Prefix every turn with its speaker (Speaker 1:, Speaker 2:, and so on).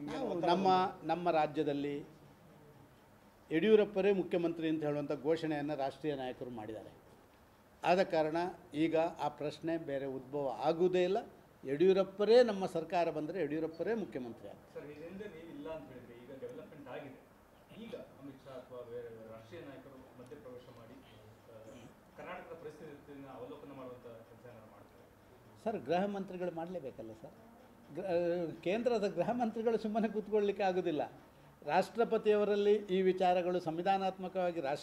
Speaker 1: ನಿಮಗೆ
Speaker 2: ನಾವು ನಮ್ಮ ನಮ್ಮ ರಾಜ್ಯದಲ್ಲಿ ಯಡಿಯೂರಪ್ಪರೇ ಮುಖ್ಯಮಂತ್ರಿ ಅಂತ ಹೇಳುವಂಥ ಘೋಷಣೆಯನ್ನು ರಾಷ್ಟ್ರೀಯ ನಾಯಕರು ಮಾಡಿದ್ದಾರೆ ಆದ ಕಾರಣ ಈಗ ಆ ಪ್ರಶ್ನೆ ಬೇರೆ ಉದ್ಭವ ಆಗುವುದೇ ಇಲ್ಲ ಯಡಿಯೂರಪ್ಪರೇ ನಮ್ಮ ಸರ್ಕಾರ ಬಂದರೆ ಯಡಿಯೂರಪ್ಪರೇ ಮುಖ್ಯಮಂತ್ರಿ ಆಗ್ತಾರೆ
Speaker 1: ಸರ್ ಹಿಂದೆ ನೀವು ಇಲ್ಲ ಅಂತ ಹೇಳಿದ್ರೆ ಈಗ ಡೆವಲಪ್ಮೆಂಟ್ ಆಗಿದೆ ಈಗ ಅಮಿತ್ ಶಾ ಅಥವಾ ಬೇರೆ ರಾಷ್ಟ್ರೀಯ ನಾಯಕರು ಮಧ್ಯಪ್ರವೇಶ ಮಾಡಿ ಆ, ಕರ್ನಾಟಕದ ಪರಿಸ್ಥಿತಿಯನ್ನು ಅವಲೋಕನ ಮಾಡುವಂಥ ಕೆಲಸ ಏನಾದ್ರು ಮಾಡ್ತಾರೆ
Speaker 2: ಸರ್ ಗೃಹ ಮಂತ್ರಿಗಳು ಮಾಡಲೇಬೇಕಲ್ಲ ಸರ್ ಗ್ರ- ಕೇಂದ್ರದ ಗೃಹ ಮಂತ್ರಿಗಳು ಸುಮ್ಮನೆ ಕೂತ್ಕೊಳ್ಳಿಕ್ಕೆ ಆಗೋದಿಲ್ಲ ರಾಷ್ಟ್ರಪತಿಯವರಲ್ಲಿ ಈ ವಿಚಾರಗಳು ಸಂವಿಧಾನಾತ್ಮಕವಾಗಿ ರಾಷ್ಟ್ರ